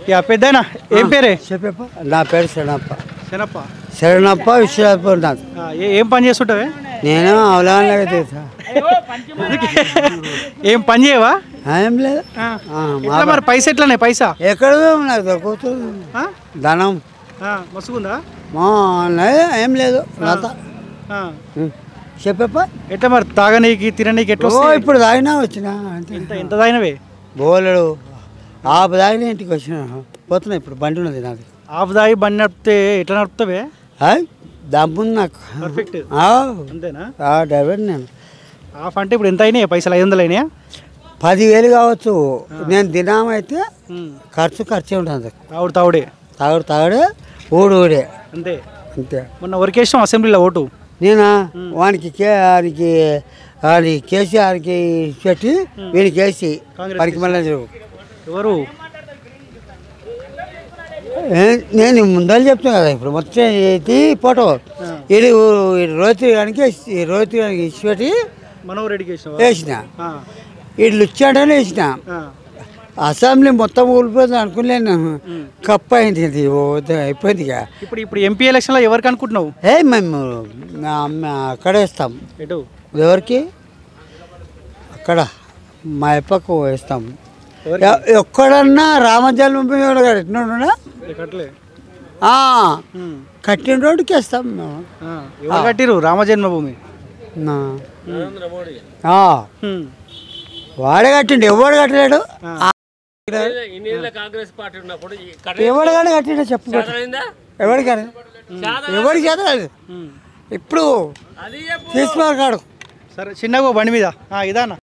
Yeah పెద్దనా ఏం పేరే చెప్పప్ప నా పేరు శరణప్ప శనప్ప శరణప్ప విశ్వనాథ్ నాథ్ ఆ, ఏ- ఏం పని చేస్తుంటావే నేను అవలాగా తెలుసా ఏం పని చేయవా ఏం లేదు ఆ. ఆ, ఎట్లా మరి పైసా ఎట్లానే పైసా ఎక్కడ నాకు దొరుకుతుంది ఆ? ధనం ఆ, మస్తుగుందా మా లేదు, ఏం లేదు లత ఆ. ఉం. చెప్పప్ప ఎట్లా మరి తాగనీకి తిననీకి ఎట్లా ఓ వస్తాయి? ఇప్పుడు తాగినా వచ్చిన అంతే ఎంత ఎంత తాగినవే బోలెడు ఆపు తాగిన ఇంటికి వచ్చిన పోతున్నా ఇప్పుడు బండి ఉన్నది నాది ఆఫ్ తాగి బండి నడిపితే ఎట్లా నడుపుతావే హాయ్ దమ్ముంది నాకు పర్ఫెక్ట్ ఆ, అంతేనా ఆ, డ్రైవర్ నేను ఆఫ్ అంటే ఇప్పుడు ఎంత అయినాయి పైసలు ఐదు వందలు అయినాయా పదివేలు కావచ్చు నేను దినం అయితే ఖర్చు ఖర్చే ఉంటుంది తావుడు తావుడే తాగుడు తాగుడే ఊడు ఊడే అంతే అంతే మొన్న వర్కేసాం అసెంబ్లీలో ఓటు నేనా వానికి కే వానికి వాడి కేసీఆర్కి పెట్టి వీనికి వేసి కాంగ్రెస్ పనికి మళ్ళీ ఎవరు నేను ముందర చెప్తాను కదా ఇప్పుడు మొత్తం ఇది ఫోటో ఇది రోహిత్ గారికి వేసి- రోహిత్ గారికి ఇచ్చి పెట్టి మనోహర్ రెడ్డికి వేసినావా? వేసిన ఆ, వీళ్ళు ఇచ్చాడని వేసిన ఆ. అసెంబ్లీ మొత్తం ఊడిపోతుంది అనుకోలేను కప్ అయింది ఇది ఓ అయిపోయింది ఇక ఇప్పుడు ఇప్పుడు ఎంపీ ఎలక్షన్లో ఎవరికి అనుకుంటున్నావు ఏ మేము నా- మా అక్కడ వేస్తాం ఎటు ఎవరికి అక్కడ మా అప్పకు వేస్తాం ఎవరికి? ఎ- ఎక్కడన్నా రామజన్మభూమి ఎవడు కట్టినోడునా కట్టలే ఆ, కట్టిన రోడ్డుకి వేస్తాం మేము ఎవరు కట్టిరు రామ జన్మభూమి నా. ఆ, వాడే కట్టిండు ఎవడు కట్టలేడు ఆ, ఇన్నేళ్ళ కాంగ్రెస్ పార్టీ ఉన్నప్పుడు ఈ కట్ట ఎవడు కానీ కట్టిండో చెప్పు అయిందా? ఎవడు కానీ ఎవరికి చేతలేదు ఇప్పుడు అది తీసుకున్నాడు కాడు సరే చిన్నగా ఓ బండి మీద ఆ, ఇదానా